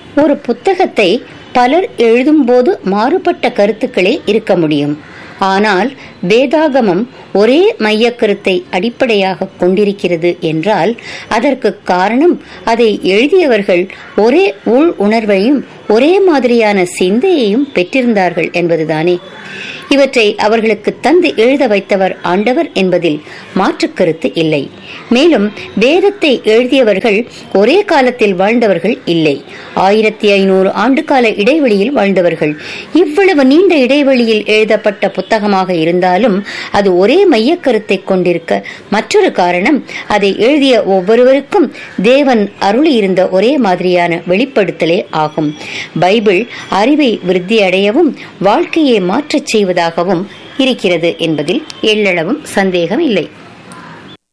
ஒரு புத்தகத்தை பலர் எழுதும்போது மாறுபட்ட கருத்துக்களே இருக்க முடியும் ஆனால் வேதாகமம் ஒரே மையக்கருத்தை அடிப்படையாக கொண்டிருக்கிறது என்றால் அதற்கு காரணம் அதை எழுதியவர்கள் ஒரே உள் உணர்வையும் ஒரே மாதிரியான சிந்தையையும் பெற்றிருந்தார்கள் என்பதுதானே இவற்றை அவர்களுக்கு தந்து எழுத வைத்தவர் ஆண்டவர் என்பதில் மாற்று கருத்து இல்லை மேலும் வேதத்தை எழுதியவர்கள் ஒரே காலத்தில் வாழ்ந்தவர்கள் இல்லை ஆயிரத்தி ஐநூறு ஆண்டு கால இடைவெளியில் வாழ்ந்தவர்கள் இவ்வளவு நீண்ட இடைவெளியில் எழுதப்பட்ட புத்தகமாக இருந்தாலும் அது ஒரே மையக்கருத்தை கொண்டிருக்க மற்றொரு காரணம் அதை எழுதிய ஒவ்வொருவருக்கும் தேவன் அருளி இருந்த ஒரே மாதிரியான வெளிப்படுத்தலே ஆகும் பைபிள் அறிவை விருத்தியடையவும் வாழ்க்கையை மாற்றச் செய்வதாகவும் இருக்கிறது என்பதில் எள்ளளவும் சந்தேகம் இல்லை